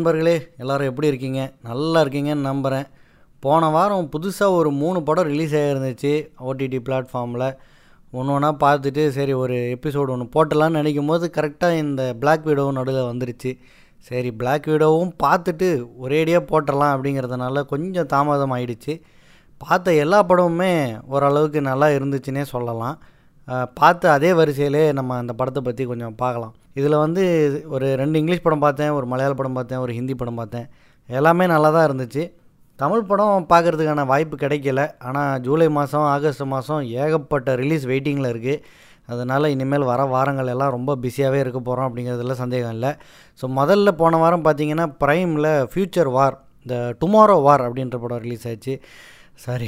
நண்பர்களே எல்லாரும் எப்படி இருக்கீங்க நல்லா இருக்கீங்கன்னு நம்புகிறேன் போன வாரம் புதுசாக ஒரு மூணு படம் ரிலீஸ் ஆகிருந்துச்சு ஓடிடி பிளாட்ஃபார்மில் ஒன்று ஒன்றா பார்த்துட்டு சரி ஒரு எபிசோடு ஒன்று போட்டலான்னு நினைக்கும் போது கரெக்டாக இந்த பிளாக் வீடோவும் நடுவில் வந்துருச்சு சரி பிளாக் வீடோவும் பார்த்துட்டு ஒரேடியாக போட்டுடலாம் அப்படிங்கிறதுனால கொஞ்சம் தாமதம் ஆயிடுச்சு பார்த்த எல்லா படமுமே ஓரளவுக்கு நல்லா இருந்துச்சுன்னே சொல்லலாம் அஹ், பார்த்த அதே வரிசையிலே நம்ம அந்த படத்தை பற்றி கொஞ்சம் பார்க்கலாம் இதில் வந்து ஒரு ரெண்டு இங்கிலீஷ் படம் பார்த்தேன் ஒரு மலையாள படம் பார்த்தேன் ஒரு ஹிந்தி படம் பார்த்தேன் எல்லாமே நல்லா தான் இருந்துச்சு தமிழ் படம் பார்க்குறதுக்கான வாய்ப்பு கிடைக்கல ஆனால் ஜூலை மாதம் ஆகஸ்ட் மாதம் ஏகப்பட்ட ரிலீஸ் வெயிட்டிங்கில் இருக்குது அதனால் இனிமேல் வர வாரங்கள் எல்லாம் ரொம்ப பிஸியாகவே இருக்க போகிறோம் அப்படிங்கிறதுல சந்தேகம் இல்லை ஸோ முதல்ல போன வாரம் பார்த்தீங்கன்னா ப்ரைமில் ஃப்யூச்சர் வார் இந்த டுமாரோ வார் அப்படின்ற படம் ரிலீஸ் ஆச்சு சாரி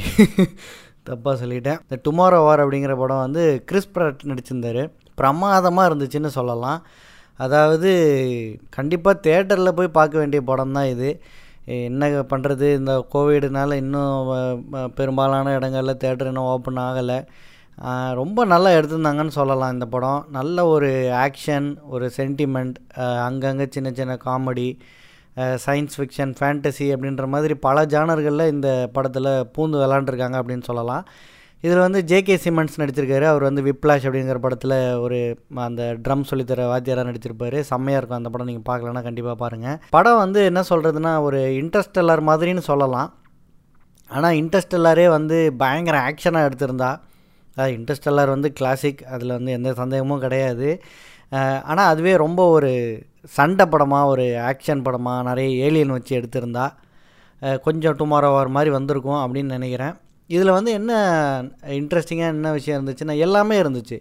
தப்பாக சொல்லிட்டேன் இந்த டுமாரோ வார் அப்படிங்கிற படம் வந்து கிறிஸ் பிரட் நடிச்சிருந்தாரு பிரமாதமாக இருந்துச்சுன்னு சொல்லலாம் அதாவது கண்டிப்பாக தேட்டரில் போய் பார்க்க வேண்டிய படம் தான் இது என்ன பண்ணுறது இந்த கோவிடுனால இன்னும் வ- வ- பெரும்பாலான இடங்களில் தேட்டர் இன்னும் ஓப்பன் ஆகலை ரொம்ப நல்லா எடுத்திருந்தாங்கன்னு சொல்லலாம் இந்த படம் நல்ல ஒரு ஆக்ஷன் ஒரு சென்டிமெண்ட் அங்கங்கே சின்ன சின்ன காமெடி சயின்ஸ் ஃபிக்ஷன் ஃபேண்டசி அப்படின்ற மாதிரி பல ஜானர்களில் இந்த படத்தில் பூந்து விளாண்டுருக்காங்க அப்படின்னு சொல்லலாம் இதில் வந்து ஜேகே சிமன்ஸ் நடிச்சிருக்காரு அவர் வந்து விப்ளாஷ் அப்படிங்கிற படத்தில் ஒரு அந்த ட்ரம் சொல்லித்தர வாத்தியாராக நடிச்சிருப்பாரு செம்மையாக இருக்கும் அந்த படம் நீங்கள் பார்க்கலன்னா கண்டிப்பாக பாருங்கள் படம் வந்து என்ன சொல்கிறதுனா ஒரு இன்ட்ரெஸ்டெல்லர் மாதிரின்னு சொல்லலாம் ஆனால் இன்ட்ரெஸ்டெல்லாரே வந்து பயங்கர ஆக்ஷனாக எடுத்திருந்தா அது இன்ட்ரெஸ்டெல்லார் வந்து கிளாசிக் அதில் வந்து எந்த சந்தேகமும் கிடையாது ஆனால் அதுவே ரொம்ப ஒரு சண்டை படமாக ஒரு ஆக்ஷன் படமாக நிறைய ஏலியன் வச்சு எடுத்திருந்தா அஹ், கொஞ்சம் டுமாரோ வார் மாதிரி வந்திருக்கும் அப்படின்னு நினைக்கிறேன் இதில் வந்து என்ன இன்ட்ரெஸ்டிங்காக என்ன விஷயம் இருந்துச்சுன்னா எல்லாமே இருந்துச்சு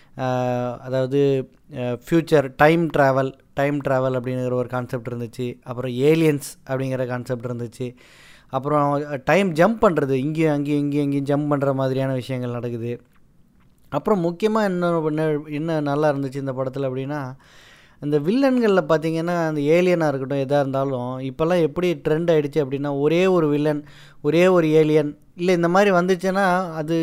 அஹ், அதாவது future time travel time travel அப்படிங்கிற ஒரு கான்செப்ட் இருந்துச்சு அப்புறம் ஏலியன்ஸ் அப்படிங்கிற கான்செப்ட் இருந்துச்சு அப்புறம் டைம் ஜம்ப் பண்ணுறது இங்கேயும் அங்கேயும் இங்கேயும் இங்கேயும் ஜம்ப் பண்ணுற மாதிரியான விஷயங்கள் நடக்குது அப்புறம் முக்கியமாக என்ன என்ன என்ன நல்லா இருந்துச்சு இந்த படத்தில் அப்படின்னா இந்த வில்லன்களில் பார்த்தீங்கன்னா அந்த ஏலியனாக இருக்கட்டும் எதாக இருந்தாலும் இப்போல்லாம் எப்படி ட்ரெண்ட் ஆயிடுச்சு அப்படின்னா ஒரே ஒரு வில்லன் ஒரே ஒரு ஏலியன் இல்லை இந்த மாதிரி வந்துச்சுன்னா அது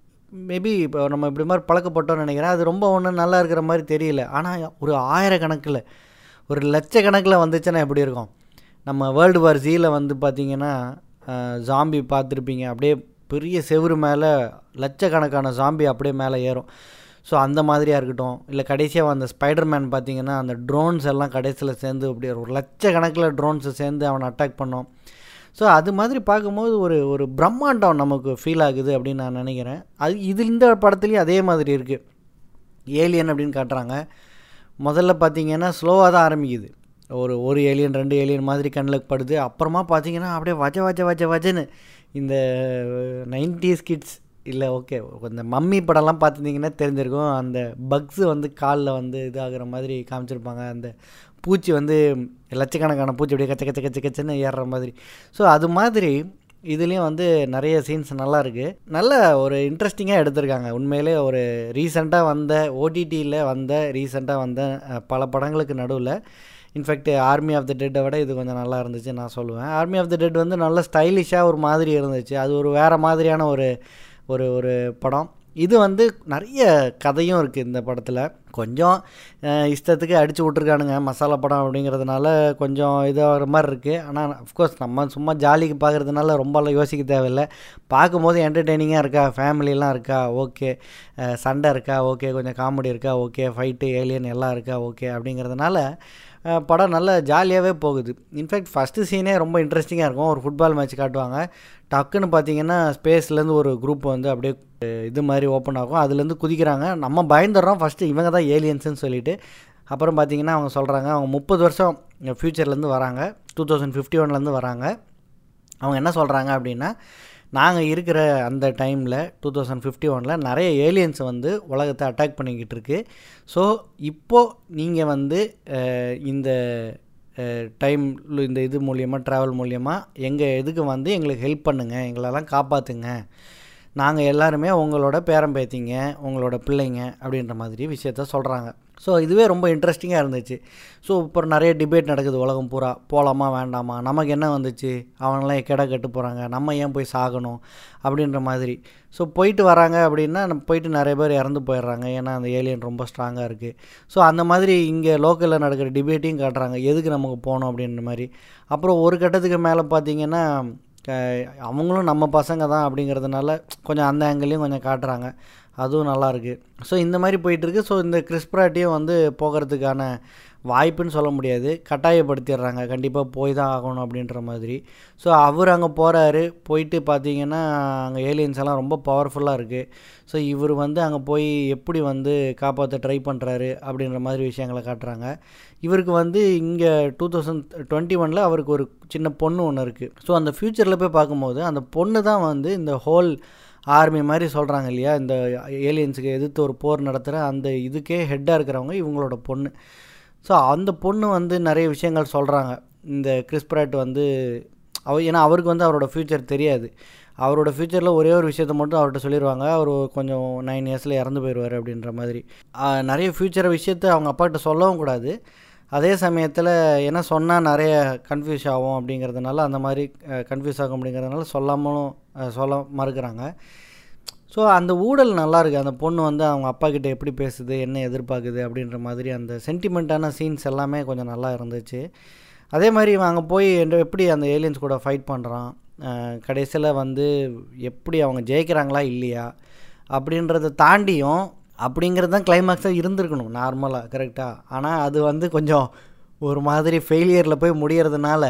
மேபி இப்போ நம்ம இப்படி மாதிரி பழக்கப்பட்டோம்னு நினைக்கிறேன் அது ரொம்ப ஒன்றும் நல்லா இருக்கிற மாதிரி தெரியல ஆனால் ஒரு ஆயிரக்கணக்கில் ஒரு லட்சக்கணக்கில் வந்துச்சுன்னா எப்படி இருக்கும் நம்ம வேர்ல்டு வார் ஜீல வந்து பார்த்தீங்கன்னா ஜாம்பி பார்த்துருப்பீங்க அப்படியே பெரிய செவுரு மேலே லட்சக்கணக்கான ஜாம்பி அப்படியே மேலே ஏறும் ஸோ அந்த மாதிரியாக இருக்கட்டும் இல்லை கடைசியாக அந்த ஸ்பைடர்மேன் பார்த்தீங்கன்னா அந்த ட்ரோன்ஸ் எல்லாம் கடைசியில் சேர்ந்து அப்படியே ஒரு லட்சக்கணக்கில் ட்ரோன்ஸை சேர்ந்து அவனை அட்டாக் பண்ணோம் ஸோ அது மாதிரி பார்க்கும்போது ஒரு ஒரு பிரம்மாண்டம் நமக்கு ஃபீல் ஆகுது அப்படின்னு நான் நினைக்கிறேன் அது இது இந்த படத்துலேயும் அதே மாதிரி இருக்குது ஏலியன் அப்படின்னு காட்டுறாங்க முதல்ல பார்த்தீங்கன்னா ஸ்லோவாக தான் ஆரம்பிக்குது ஒரு ஒரு ஏலியன் ரெண்டு ஏலியன் மாதிரி கண்ணில் படுது அப்புறமா பார்த்தீங்கன்னா அப்படியே வஜ வஜ வஜ வஜன்னு இந்த நைன்டிஸ் கிட்ஸ் இல்லை ஓகே இந்த மம்மி படம்லாம் பார்த்துருந்தீங்கன்னா தெரிஞ்சிருக்கும் அந்த பக்ஸு வந்து காலில் வந்து இதாகிற மாதிரி காமிச்சிருப்பாங்க அந்த பூச்சி வந்து லட்சக்கணக்கான பூச்சி அப்படியே கச்ச கச்ச கச்ச கச்சன்னு ஏறுற மாதிரி ஸோ அது மாதிரி இதுலேயும் வந்து நிறைய சீன்ஸ் நல்லா இருக்குது நல்ல ஒரு இன்ட்ரெஸ்டிங்காக எடுத்திருக்காங்க உண்மையிலே ஒரு ரீசெண்டாக வந்த ஓடிடியில் வந்த ரீசெண்டாக வந்த அஹ், பல படங்களுக்கு நடுவில் இன்ஃபேக்ட் ஆர்மி ஆஃப் த டெட்டை விட இது கொஞ்சம் நல்லா இருந்துச்சு நான் சொல்லுவேன் ஆர்மி ஆஃப் த டெட் வந்து நல்ல ஸ்டைலிஷாக ஒரு மாதிரி இருந்துச்சு அது ஒரு வேறு மாதிரியான ஒரு ஒரு ஒரு படம் இது வந்து நிறைய கதையும் இருக்குது இந்த படத்தில் கொஞ்சம் அஹ், இஷ்டத்துக்கு அடித்து விட்ருக்கானுங்க மசாலா படம் அப்படிங்கிறதுனால கொஞ்சம் இதாகிற மாதிரி இருக்குது ஆனால் அஃப்கோர்ஸ் நம்ம சும்மா ஜாலிக்கு பார்க்குறதுனால ரொம்பலாம் யோசிக்க தேவையில்லை பார்க்கும்போது என்டர்டெய்னிங்காக இருக்கா ஃபேமிலிலாம் இருக்கா ஓகே சண்டை இருக்கா ஓகே கொஞ்சம் காமெடி இருக்கா ஓகே ஃபைட்டு ஏலியன் எல்லாம் இருக்கா ஓகே அப்படிங்கிறதுனால அஹ், படம் நல்ல ஜாலியாகவே போகுது இன்ஃபேக்ட் ஃபஸ்ட்டு சீனே ரொம்ப இன்ட்ரெஸ்டிங்காக இருக்கும் ஒரு ஃபுட்பால் மேட்ச் காட்டுவாங்க டக்குன்னு பார்த்தீங்கன்னா ஸ்பேஸ்லேருந்து ஒரு குரூப் வந்து அப்படியே அஹ், இது மாதிரி ஓப்பன் ஆகும் அதுலேருந்து குதிக்கிறாங்க நம்ம பயந்துடுறோம் ஃபஸ்ட்டு இவங்க தான் ஏலியன்ஸ்னு சொல்லிட்டு அப்புறம் பார்த்தீங்கன்னா அவங்க சொல்கிறாங்க அவங்க முப்பது வருஷம் ஃப்யூச்சர்லேருந்து வராங்க டூ தௌசண்ட் ஃபிஃப்டி ஒன்லேருந்து வராங்க அவங்க என்ன சொல்கிறாங்க அப்படின்னா நாங்கள் இருக்கிற அந்த டைமில் டூ தௌசண்ட் ஃபிஃப்டி ஒனில் நிறைய ஏலியன்ஸ் வந்து உலகத்தை அட்டாக் பண்ணிக்கிட்டு இருக்கு ஸோ இப்போது நீங்கள் வந்து அஹ், இந்த டைம் இந்த இது மூலியமாக ட்ராவல் மூலியமாக எங்கள் இதுக்கு வந்து எங்களுக்கு ஹெல்ப் பண்ணுங்கள் எங்களெல்லாம் காப்பாற்றுங்க நாங்கள் எல்லாருமே உங்களோட பேரம்பேத்திங்க உங்களோட பிள்ளைங்க அப்படின்ற மாதிரி விஷயத்த சொல்கிறாங்க ஸோ இதுவே ரொம்ப இன்ட்ரெஸ்டிங்காக இருந்துச்சு ஸோ இப்போ நிறைய டிபேட் நடக்குது உலகம் பூரா போகலாமா வேண்டாமா நமக்கு என்ன வந்துச்சு அவனெல்லாம் கெட கட்டு போகிறாங்க நம்ம ஏன் போய் சாகணும் அப்படின்ற மாதிரி ஸோ போயிட்டு வராங்க அப்படின்னா நம்ம போயிட்டு நிறைய பேர் இறந்து போயிடுறாங்க ஏன்னா அந்த ஏலியன் ரொம்ப ஸ்ட்ராங்காக இருக்குது ஸோ அந்த மாதிரி இங்கே லோக்கலில் நடக்கிற டிபேட்டையும் காட்டுறாங்க எதுக்கு நமக்கு போகணும் அப்படின்ற மாதிரி அப்புறம் ஒரு கட்டத்துக்கு மேலே பார்த்தீங்கன்னா அவங்களும் நம்ம பசங்க தான் அப்படிங்கிறதுனால கொஞ்சம் அந்த ஆங்கிளையும் கொஞ்சம் காட்டுறாங்க அதுவும் நல்லாயிருக்கு ஸோ இந்த மாதிரி போயிட்டுருக்கு ஸோ இந்த கிறிஸ்பிராட்டியும் வந்து போகிறதுக்கான வாய்ப்புன்னு சொல்ல முடியாது கட்டாயப்படுத்திடுறாங்க கண்டிப்பாக போய் தான் ஆகணும் அப்படின்ற மாதிரி ஸோ அவர் அங்கே போகிறாரு போயிட்டு பார்த்தீங்கன்னா அங்கே ஏலியன்ஸ் எல்லாம் ரொம்ப பவர்ஃபுல்லாக இருக்குது ஸோ இவர் வந்து அங்கே போய் எப்படி வந்து காப்பாற்ற ட்ரை பண்ணுறாரு அப்படின்ற மாதிரி விஷயங்களை காட்டுறாங்க இவருக்கு வந்து இங்கே டூ தௌசண்ட் டுவெண்ட்டி ஒனில் அவருக்கு ஒரு சின்ன பொண்ணு ஒன்று இருக்குது ஸோ அந்த ஃப்யூச்சரில் போய் பார்க்கும்போது அந்த பொண்ணு தான் வந்து இந்த ஹோல் ஆர்மி மாதிரி சொல்கிறாங்க இல்லையா இந்த ஏலியன்ஸுக்கு எதிர்த்து ஒரு போர் நடத்துகிற அந்த இதுக்கே ஹெட்டாக இருக்கிறவங்க இவங்களோட பொண்ணு ஸோ அந்த பொண்ணு வந்து நிறைய விஷயங்கள் சொல்கிறாங்க இந்த கிறிஸ்பிராட் வந்து அவ ஏன்னா அவருக்கு வந்து அவரோட ஃப்யூச்சர் தெரியாது அவரோட ஃப்யூச்சரில் ஒரே ஒரு விஷயத்த மட்டும் அவர்கிட்ட சொல்லிடுவாங்க அவர் கொஞ்சம் நைன் இயர்ஸில் இறந்து போயிடுவார் அப்படின்ற மாதிரி நிறைய ஃப்யூச்சரை விஷயத்த அவங்க அப்பாக்கிட்ட சொல்லவும் கூடாது அதே சமயத்தில் என்ன சொன்னால் நிறைய கன்ஃபியூஸ் ஆகும் அப்படிங்கிறதுனால அந்த மாதிரி கன்ஃபியூஸ் ஆகும் அப்படிங்கிறதுனால சொல்லாமலும் சொல்ல மறுக்கிறாங்க ஸோ அந்த ஊழல் நல்லாயிருக்கு அந்த பொண்ணு வந்து அவங்க அப்பா கிட்ட எப்படி பேசுது என்ன எதிர்பார்க்குது அப்படின்ற மாதிரி அந்த சென்டிமெண்ட்டான சீன்ஸ் எல்லாமே கொஞ்சம் நல்லா இருந்துச்சு அதே மாதிரி இவன் அங்கே போய் எப்படி அந்த ஏலியன்ஸ் கூட ஃபைட் பண்ணுறான் கடைசியில் வந்து எப்படி அவங்க ஜெயிக்கிறாங்களா இல்லையா அப்படின்றத தாண்டியும் அப்படிங்கிறது தான் கிளைமேக்ஸாக இருந்திருக்கணும் நார்மலாக கரெக்டாக ஆனால் அது வந்து கொஞ்சம் ஒரு மாதிரி ஃபெயிலியரில் போய் முடியறதுனால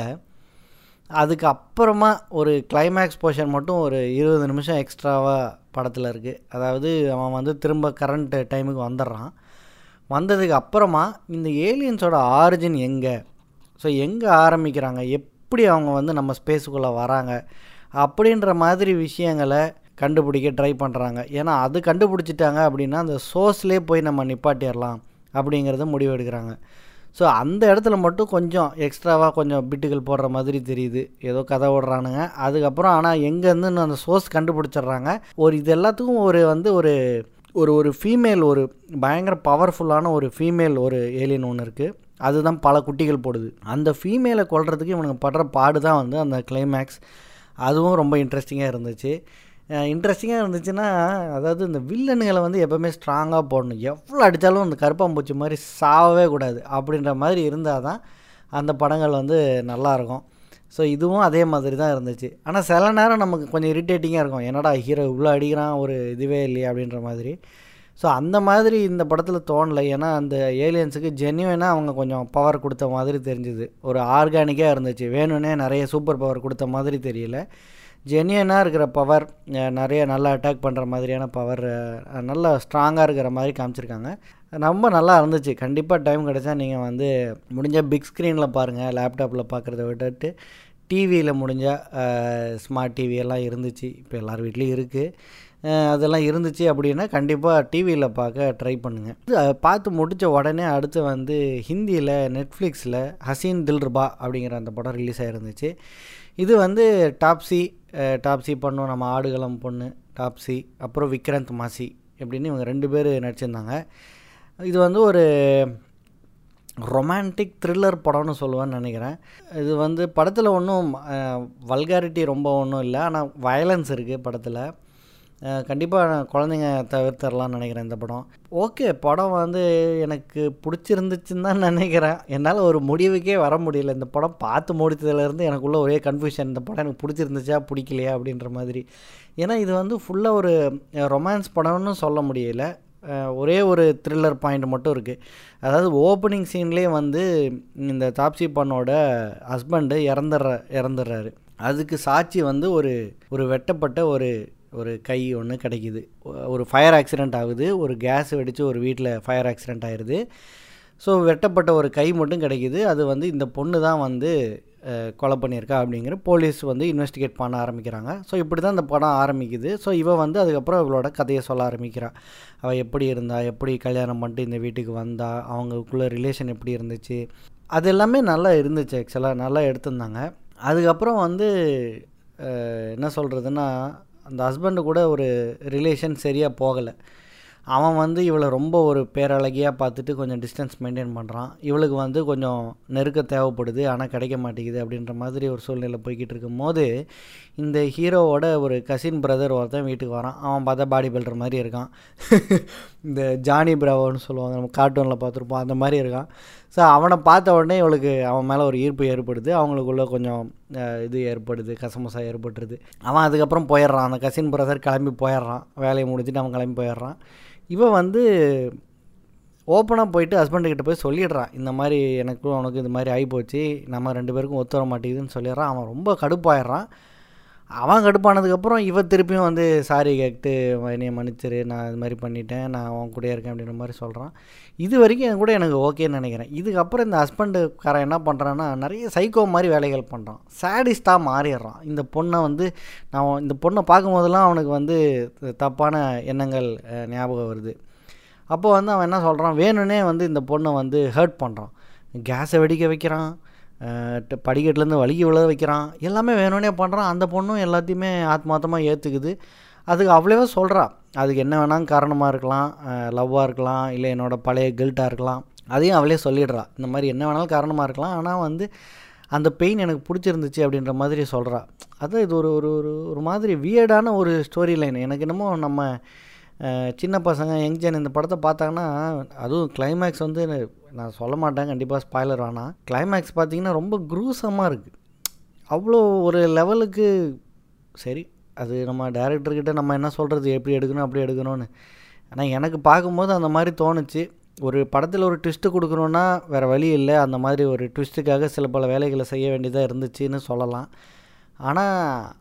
அதுக்கு அப்புறமா ஒரு கிளைமேக்ஸ் போர்ஷன் மட்டும் ஒரு இருபது நிமிஷம் எக்ஸ்ட்ராவாக படத்தில் இருக்குது அதாவது அவன் வந்து திரும்ப கரண்ட் டைமுக்கு வந்துடுறான் வந்ததுக்கு அப்புறமா இந்த ஏலியன்ஸோட ஆரிஜின் எங்கே ஸோ எங்கே ஆரம்பிக்கிறாங்க எப்படி அவங்க வந்து நம்ம ஸ்பேஸுக்குள்ளே வராங்க அப்படின்ற மாதிரி விஷயங்களை கண்டுபிடிக்க ட்ரை பண்ணுறாங்க ஏன்னா அது கண்டுபிடிச்சிட்டாங்க அப்படின்னா அந்த சோர்ஸ்லேயே போய் நம்ம நிப்பாட்டிடலாம் அப்படிங்கிறத முடிவு எடுக்கிறாங்க ஸோ அந்த இடத்துல மட்டும் கொஞ்சம் எக்ஸ்ட்ராவாக கொஞ்சம் பிட்டுகள் போடுற மாதிரி தெரியுது ஏதோ கதை ஓடுறானுங்க அதுக்கப்புறம் ஆனால் எங்கேருந்து அந்த சோர்ஸ் கண்டுபிடிச்சிட்றாங்க ஒரு இது எல்லாத்துக்கும் ஒரு வந்து ஒரு ஒரு ஒரு ஃபீமேல் ஒரு பயங்கர பவர்ஃபுல்லான ஒரு ஃபீமேல் ஒரு ஏலியன் ஒன்று இருக்குது அதுதான் பல குட்டிகள் போடுது அந்த ஃபீமேலை கொல்றதுக்கு இவனுங்க படுற பாடு தான் வந்து அந்த கிளைமேக்ஸ் அதுவும் ரொம்ப இன்ட்ரெஸ்டிங்காக இருந்துச்சு இன்ட்ரெஸ்டிங்காக இருந்துச்சுன்னா அதாவது இந்த வில்லனுகளை வந்து எப்போவுமே ஸ்ட்ராங்காக போடணும் எவ்வளோ அடித்தாலும் அந்த கருப்பாம்பூச்சி மாதிரி சாவவே கூடாது அப்படின்ற மாதிரி இருந்தால் தான் அந்த படங்கள் வந்து நல்லாயிருக்கும் ஸோ இதுவும் அதே மாதிரி தான் இருந்துச்சு ஆனால் சில நேரம் நமக்கு கொஞ்சம் இரிட்டேட்டிங்காக இருக்கும் என்னடா ஹீரோ இவ்வளோ அடிக்கிறான் ஒரு இதுவே இல்லையா அப்படின்ற மாதிரி ஸோ அந்த மாதிரி இந்த படத்தில் தோணலை ஏன்னா அந்த ஏலியன்ஸுக்கு ஜென்யூனாக அவங்க கொஞ்சம் பவர் கொடுத்த மாதிரி தெரிஞ்சுது ஒரு ஆர்கானிக்காக இருந்துச்சு வேணும்னே நிறைய சூப்பர் பவர் கொடுத்த மாதிரி தெரியல ஜென்யூனாக இருக்கிற பவர் நிறைய நல்லா அட்டாக் பண்ணுற மாதிரியான பவர் நல்லா ஸ்ட்ராங்காக இருக்கிற மாதிரி காமிச்சிருக்காங்க ரொம்ப நல்லா இருந்துச்சு கண்டிப்பாக டைம் கிடச்சா நீங்கள் வந்து முடிஞ்சால் பிக் ஸ்க்ரீனில் பாருங்கள் லேப்டாப்பில் பார்க்குறத விட்டுட்டு டிவியில் முடிஞ்சால் ஸ்மார்ட் டிவி எல்லாம் இருந்துச்சு இப்போ எல்லார் வீட்லேயும் இருக்குது அதெல்லாம் இருந்துச்சு அப்படின்னா கண்டிப்பாக டிவியில் பார்க்க ட்ரை பண்ணுங்கள் பார்த்து முடித்த உடனே அடுத்து வந்து ஹிந்தியில் நெட்ஃப்ளிக்ஸில் ஹசீன் தில்ருபா அப்படிங்கிற அந்த படம் ரிலீஸ் ஆகிருந்துச்சு இது வந்து டாப்ஸி டாப்ஸி பண்ணும் நம்ம ஆடுகளம் பொண்ணு டாப்ஸி அப்புறம் விக்ராந்த் மாசி அப்படின்னு இவங்க ரெண்டு பேர் நடிச்சிருந்தாங்க இது வந்து ஒரு ரொமான்டிக் த்ரில்லர் படம்னு சொல்லுவேன்னு நினைக்கிறேன் இது வந்து படத்தில் ஒன்றும் வல்காரிட்டி ரொம்ப ஒன்றும் இல்லை ஆனால் வயலன்ஸ் இருக்குது படத்தில் கண்டிப்பாக குழந்தைங்க தவிர்த்தரலாம்னு நினைக்கிறேன் இந்த படம் ஓகே படம் வந்து எனக்கு பிடிச்சிருந்துச்சுன்னு தான் நினைக்கிறேன் என்னால் ஒரு முடிவுக்கே வர முடியல இந்த படம் பார்த்து முடித்ததுலேருந்து எனக்குள்ளே ஒரே கன்ஃபியூஷன் இந்த படம் எனக்கு பிடிச்சிருந்துச்சா பிடிக்கலையா அப்படின்ற மாதிரி ஏன்னா இது வந்து ஃபுல்லாக ஒரு ரொமான்ஸ் படம்னு சொல்ல முடியல ஒரே ஒரு த்ரில்லர் பாயிண்ட் மட்டும் இருக்குது அதாவது ஓப்பனிங் சீன்லேயே வந்து இந்த தாப்சி பண்ணோட ஹஸ்பண்டு இறந்துடுற இறந்துடுறாரு அதுக்கு சாட்சி வந்து ஒரு ஒரு வெட்டப்பட்ட ஒரு ஒரு கை ஒன்று கிடைக்கிது ஒரு ஃபயர் ஆக்சிடெண்ட் ஆகுது ஒரு கேஸ் வெடித்து ஒரு வீட்டில் ஃபயர் ஆக்சிடெண்ட் ஆயிடுது ஸோ வெட்டப்பட்ட ஒரு கை மட்டும் கிடைக்கிது அது வந்து இந்த பொண்ணு தான் வந்து கொலை பண்ணியிருக்கா அப்படிங்கிற போலீஸ் வந்து இன்வெஸ்டிகேட் பண்ண ஆரம்பிக்கிறாங்க ஸோ இப்படி தான் இந்த படம் ஆரம்பிக்குது ஸோ இவ வந்து அதுக்கப்புறம் இவளோட கதையை சொல்ல ஆரம்பிக்கிறாள் அவள் எப்படி இருந்தா எப்படி கல்யாணம் பண்ணிட்டு இந்த வீட்டுக்கு வந்தா அவங்களுக்குள்ள ரிலேஷன் எப்படி இருந்துச்சு அது எல்லாமே நல்லா இருந்துச்சு ஆக்சுவலாக நல்லா எடுத்திருந்தாங்க அதுக்கப்புறம் வந்து என்ன சொல்கிறதுன்னா அந்த ஹஸ்பண்டு கூட ஒரு ரிலேஷன் சரியாக போகலை அவன் வந்து இவளை ரொம்ப ஒரு பேரழகியாக பார்த்துட்டு கொஞ்சம் டிஸ்டன்ஸ் மெயின்டைன் பண்ணுறான் இவளுக்கு வந்து கொஞ்சம் நெருக்க தேவைப்படுது ஆனால் கிடைக்க மாட்டேங்குது அப்படின்ற மாதிரி ஒரு சூழ்நிலை போய்கிட்டு இருக்கும் போது இந்த ஹீரோவோட ஒரு கசின் பிரதர் ஒருத்தன் வீட்டுக்கு வரான் அவன் பார்த்தா பாடி பில்டர் மாதிரி இருக்கான் இந்த ஜானி பிராவோன்னு சொல்லுவாங்க நம்ம கார்ட்டூனில் பார்த்துருப்போம் அந்த மாதிரி இருக்கான் ஸோ அவனை பார்த்த உடனே இவளுக்கு அவன் மேலே ஒரு ஈர்ப்பு ஏற்படுது அவங்களுக்குள்ள கொஞ்சம் இது ஏற்படுது கசமசா ஏற்பட்டுருது அவன் அதுக்கப்புறம் போயிடுறான் அந்த கசின் பிரதர் கிளம்பி போயிடுறான் வேலையை முடிச்சுட்டு அவன் கிளம்பி போயிடுறான் இவன் வந்து ஓப்பனாக போயிட்டு ஹஸ்பண்டுக்கிட்ட போய் சொல்லிடுறான் இந்த மாதிரி எனக்கும் அவனுக்கு இந்த மாதிரி ஆகிப்போச்சு நம்ம ரெண்டு பேருக்கும் ஒத்து வர மாட்டேங்குதுன்னு சொல்லிடுறான் அவன் ரொம்ப கடுப்பாயிடுறான் அவன் கடுப்பானதுக்கப்புறம் இவ திருப்பியும் வந்து சாரி கேட்டு என்னையை மன்னிச்சிரு நான் இது மாதிரி பண்ணிட்டேன் நான் அவன் கூட இருக்கேன் அப்படின்ற மாதிரி சொல்கிறான் இது வரைக்கும் என் கூட எனக்கு ஓகேன்னு நினைக்கிறேன் இதுக்கப்புறம் இந்த ஹஸ்பண்டுக்காரன் என்ன பண்ணுறான்னா நிறைய சைக்கோ மாதிரி வேலைகள் பண்ணுறான் சேடிஸ்டாக மாறிடுறான் இந்த பொண்ணை வந்து நான் இந்த பொண்ணை பார்க்கும்போதெல்லாம் அவனுக்கு வந்து தப்பான எண்ணங்கள் ஞாபகம் வருது அப்போ வந்து அவன் என்ன சொல்கிறான் வேணும்னே வந்து இந்த பொண்ணை வந்து ஹர்ட் பண்ணுறான் கேஸை வெடிக்க வைக்கிறான் படிக்கட்டுலேருந்து வலிக்கு விழ வைக்கிறான் எல்லாமே வேணும்னே பண்ணுறான் அந்த பொண்ணும் எல்லாத்தையுமே ஆத்மார்த்தமாக ஏற்றுக்குது அதுக்கு அவ்வளோவா சொல்கிறா அதுக்கு என்ன வேணாலும் காரணமாக இருக்கலாம் லவ்வாக இருக்கலாம் இல்லை என்னோடய பழைய கில்ட்டாக இருக்கலாம் அதையும் அவளே சொல்லிடுறா இந்த மாதிரி என்ன வேணாலும் காரணமாக இருக்கலாம் ஆனால் வந்து அந்த பெயின் எனக்கு பிடிச்சிருந்துச்சு அப்படின்ற மாதிரி சொல்கிறா அதான் இது ஒரு ஒரு ஒரு ஒரு மாதிரி வியர்டான ஒரு ஸ்டோரி லைன் எனக்கு என்னமோ நம்ம சின்ன பசங்க யங்ஜன் இந்த படத்தை பார்த்தாங்கன்னா அதுவும் கிளைமேக்ஸ் வந்து நான் சொல்ல மாட்டேன் கண்டிப்பாக ஸ்பாய்லர் வேணாம் கிளைமேக்ஸ் பார்த்தீங்கன்னா ரொம்ப குரூசமாக இருக்குது அவ்வளோ ஒரு லெவலுக்கு சரி அது நம்ம டேரக்டர்கிட்ட நம்ம என்ன சொல்கிறது எப்படி எடுக்கணும் அப்படி எடுக்கணும்னு ஆனால் எனக்கு பார்க்கும்போது அந்த மாதிரி தோணுச்சு ஒரு படத்தில் ஒரு ட்விஸ்ட்டு கொடுக்கணுன்னா வேறு வழி இல்லை அந்த மாதிரி ஒரு ட்விஸ்ட்டுக்காக சில பல வேலைகளை செய்ய வேண்டியதாக இருந்துச்சுன்னு சொல்லலாம் ஆனால்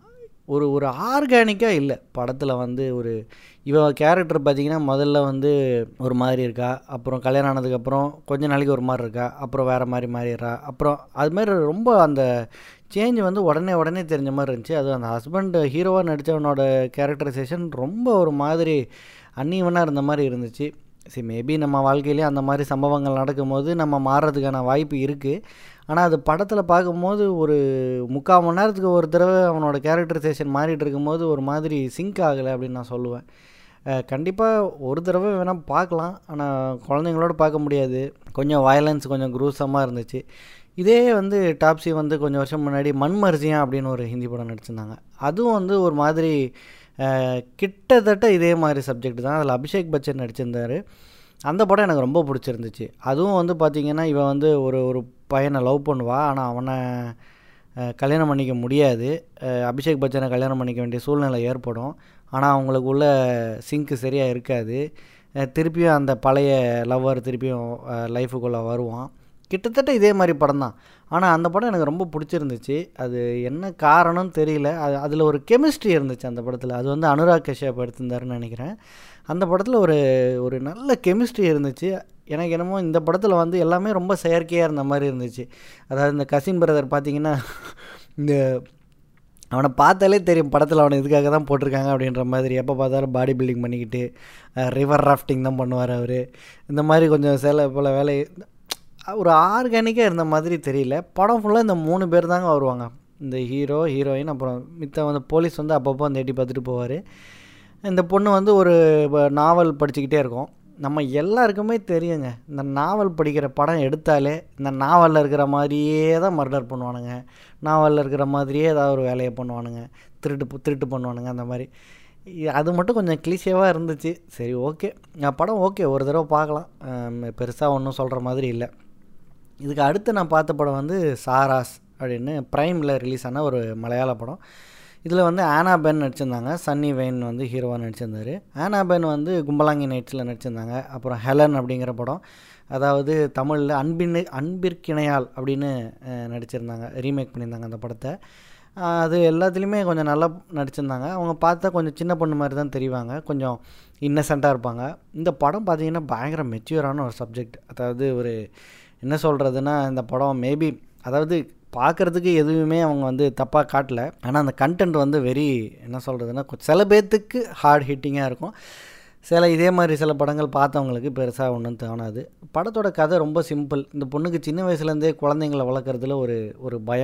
ஒரு ஒரு ஆர்கானிக்காக இல்லை படத்தில் வந்து ஒரு இவ கேரக்டர் பார்த்திங்கன்னா முதல்ல வந்து ஒரு மாதிரி இருக்கா அப்புறம் கல்யாணம் ஆனதுக்கப்புறம் கொஞ்ச நாளைக்கு ஒரு மாதிரி இருக்கா அப்புறம் வேறு மாதிரி மாறிடுறா அப்புறம் அது மாதிரி ரொம்ப அந்த சேஞ்ச் வந்து உடனே உடனே தெரிஞ்ச மாதிரி இருந்துச்சு அது அந்த ஹஸ்பண்ட் ஹீரோவாக நடித்தவனோட கேரக்டரைசேஷன் ரொம்ப ஒரு மாதிரி அன்னீவனாக இருந்த மாதிரி இருந்துச்சு சரி மேபி நம்ம வாழ்க்கையிலே அந்த மாதிரி சம்பவங்கள் நடக்கும்போது நம்ம மாறுறதுக்கான வாய்ப்பு இருக்குது ஆனால் அது படத்தில் பார்க்கும்போது ஒரு முக்கால் மணி நேரத்துக்கு ஒரு தடவை அவனோட கேரக்டரைசேஷன் மாறிட்டு இருக்கும்போது ஒரு மாதிரி சிங்க் ஆகலை அப்படின்னு நான் சொல்லுவேன் கண்டிப்பாக ஒரு தடவை வேணால் பார்க்கலாம் ஆனால் குழந்தைங்களோட பார்க்க முடியாது கொஞ்சம் வயலன்ஸ் கொஞ்சம் குரூசமாக இருந்துச்சு இதே வந்து டாப்ஸி வந்து கொஞ்சம் வருஷம் முன்னாடி மண்மரிசியம் அப்படின்னு ஒரு ஹிந்தி படம் நடிச்சிருந்தாங்க அதுவும் வந்து ஒரு மாதிரி கிட்டத்தட்ட இதே மாதிரி சப்ஜெக்ட் தான் அதில் அபிஷேக் பச்சன் நடிச்சிருந்தார் அந்த படம் எனக்கு ரொம்ப பிடிச்சிருந்துச்சு அதுவும் வந்து பார்த்திங்கன்னா இவன் வந்து ஒரு ஒரு பையனை லவ் பண்ணுவா ஆனால் அவனை கல்யாணம் பண்ணிக்க முடியாது அபிஷேக் பச்சனை கல்யாணம் பண்ணிக்க வேண்டிய சூழ்நிலை ஏற்படும் ஆனால் அவங்களுக்குள்ள சிங்க்கு சரியாக இருக்காது திருப்பியும் அந்த பழைய லவ்வர் திருப்பியும் லைஃபுக்குள்ளே வருவான் கிட்டத்தட்ட இதே மாதிரி படம் தான் ஆனால் அந்த படம் எனக்கு ரொம்ப பிடிச்சிருந்துச்சு அது என்ன காரணம்னு தெரியல அது அதில் ஒரு கெமிஸ்ட்ரி இருந்துச்சு அந்த படத்தில் அது வந்து அனுராக் கஷ்யப் எடுத்திருந்தாருன்னு நினைக்கிறேன் அந்த படத்தில் ஒரு ஒரு நல்ல கெமிஸ்ட்ரி இருந்துச்சு எனக்கு என்னமோ இந்த படத்தில் வந்து எல்லாமே ரொம்ப செயற்கையாக இருந்த மாதிரி இருந்துச்சு அதாவது இந்த கசின் பிரதர் பார்த்திங்கன்னா இந்த அவனை பார்த்தாலே தெரியும் படத்தில் அவனை இதுக்காக தான் போட்டிருக்காங்க அப்படின்ற மாதிரி எப்போ பார்த்தாலும் பாடி பில்டிங் பண்ணிக்கிட்டு ரிவர் ராஃப்டிங் தான் பண்ணுவார் அவர் இந்த மாதிரி கொஞ்சம் சில போல் வேலை ஒரு ஆர்கானிக்காக இருந்த மாதிரி தெரியல படம் ஃபுல்லாக இந்த மூணு பேர் தாங்க வருவாங்க இந்த ஹீரோ ஹீரோயின் அப்புறம் மித்த வந்து போலீஸ் வந்து அப்பப்போ அந்த எட்டி பார்த்துட்டு போவார் இந்த பொண்ணு வந்து ஒரு நாவல் படிச்சுக்கிட்டே இருக்கும் நம்ம எல்லாருக்குமே தெரியுங்க இந்த நாவல் படிக்கிற படம் எடுத்தாலே இந்த நாவலில் இருக்கிற மாதிரியே தான் மர்டர் பண்ணுவானுங்க நாவலில் இருக்கிற மாதிரியே ஏதாவது ஒரு வேலையை பண்ணுவானுங்க திருட்டு திருட்டு பண்ணுவானுங்க அந்த மாதிரி அது மட்டும் கொஞ்சம் கிளிஷேவாக இருந்துச்சு சரி ஓகே படம் ஓகே ஒரு தடவை பார்க்கலாம் பெருசாக ஒன்றும் சொல்கிற மாதிரி இல்லை இதுக்கு அடுத்து நான் பார்த்த படம் வந்து சாராஸ் அப்படின்னு ப்ரைமில் ரிலீஸ் ஆன ஒரு மலையாள படம் இதில் வந்து ஆனா பென் நடிச்சிருந்தாங்க சன்னி வெயின் வந்து ஹீரோவாக நடிச்சிருந்தார் ஆனா பென் வந்து கும்பலாங்கி நைட்ஸில் நடிச்சிருந்தாங்க அப்புறம் ஹெலன் அப்படிங்கிற படம் அதாவது தமிழில் அன்பின் அன்பிற்கிணையால் அப்படின்னு நடிச்சிருந்தாங்க ரீமேக் பண்ணியிருந்தாங்க அந்த படத்தை அது எல்லாத்துலேயுமே கொஞ்சம் நல்லா நடிச்சிருந்தாங்க அவங்க பார்த்தா கொஞ்சம் சின்ன பொண்ணு மாதிரி தான் தெரிவாங்க கொஞ்சம் இன்னசென்ட்டாக இருப்பாங்க இந்த படம் பார்த்திங்கன்னா பயங்கர மெச்சூரான ஒரு சப்ஜெக்ட் அதாவது ஒரு என்ன சொல்கிறதுனா இந்த படம் மேபி அதாவது பார்க்குறதுக்கு எதுவுமே அவங்க வந்து தப்பாக காட்டல ஆனால் அந்த கண்டென்ட் வந்து வெரி என்ன சொல்கிறதுனா சில பேர்த்துக்கு ஹார்ட் ஹிட்டிங்காக இருக்கும் சில இதே மாதிரி சில படங்கள் பார்த்தவங்களுக்கு பெருசாக ஒன்றும் தோணாது படத்தோட கதை ரொம்ப சிம்பிள் இந்த பொண்ணுக்கு சின்ன வயசுலேருந்தே குழந்தைங்கள வளர்க்குறதுல ஒரு ஒரு பயம்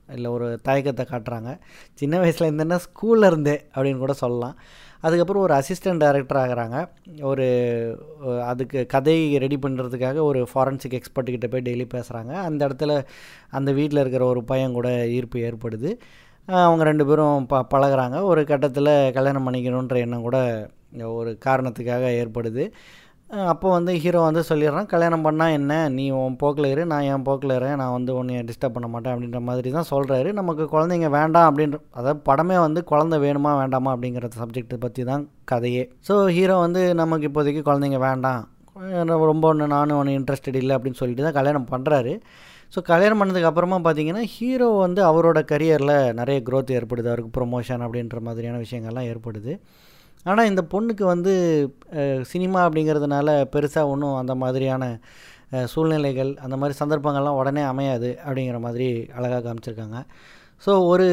இல்லை ஒரு தயக்கத்தை காட்டுறாங்க சின்ன வயசில் இருந்தேன்னா ஸ்கூலில் இருந்தே அப்படின்னு கூட சொல்லலாம் அதுக்கப்புறம் ஒரு அசிஸ்டன்ட் டைரக்டர் ஆகிறாங்க ஒரு அஹ், அதுக்கு கதை ரெடி பண்ணுறதுக்காக ஒரு ஃபாரன்சிக் எக்ஸ்பர்ட் கிட்ட போய் டெய்லி பேசுகிறாங்க அந்த இடத்துல அந்த வீட்டில் இருக்கிற ஒரு பையன் கூட ஈர்ப்பு ஏற்படுது அஹ், அவங்க ரெண்டு பேரும் ப பழகுறாங்க ஒரு கட்டத்தில் கல்யாணம் பண்ணிக்கணுன்ற எண்ணம் கூட ஒரு காரணத்துக்காக ஏற்படுது அஹ், அப்போ வந்து ஹீரோ வந்து சொல்லிடுறான் கல்யாணம் பண்ணால் என்ன நீ உன் போக்கில் இரு நான் என் போக்கில் இருக்கேன் நான் வந்து உன்னை டிஸ்டர்ப் பண்ண மாட்டேன் அப்படின்ற மாதிரி தான் சொல்கிறாரு நமக்கு குழந்தைங்க வேண்டாம் அப்படின்ற அதாவது படமே வந்து குழந்தை வேணுமா வேண்டாமா அப்படிங்கிற சப்ஜெக்ட்டை பற்றி தான் கதையே ஸோ ஹீரோ வந்து நமக்கு இப்போதைக்கு குழந்தைங்க வேண்டாம் அஹ் ரொம்ப ஒன்று நானும் ஒன்று இன்ட்ரெஸ்டட் இல்லை அப்படின்னு சொல்லிட்டு தான் கல்யாணம் பண்ணுறாரு ஸோ கல்யாணம் பண்ணதுக்கு அப்புறமா பார்த்தீங்கன்னா ஹீரோ வந்து அவரோட கரியரில் நிறைய growth ஏற்படுது அவருக்கு ப்ரொமோஷன் அப்படின்ற மாதிரியான விஷயங்கள்லாம் ஏற்படுது ஆனால் இந்த பொண்ணுக்கு வந்து அஹ், சினிமா அப்படிங்கிறதுனால பெருசாக ஒன்றும் அந்த மாதிரியான அஹ், சூழ்நிலைகள் அந்த மாதிரி சந்தர்ப்பங்கள்லாம் உடனே அமையாது அப்படிங்கிற மாதிரி அழகாக காமிச்சிருக்காங்க ஸோ ஒரு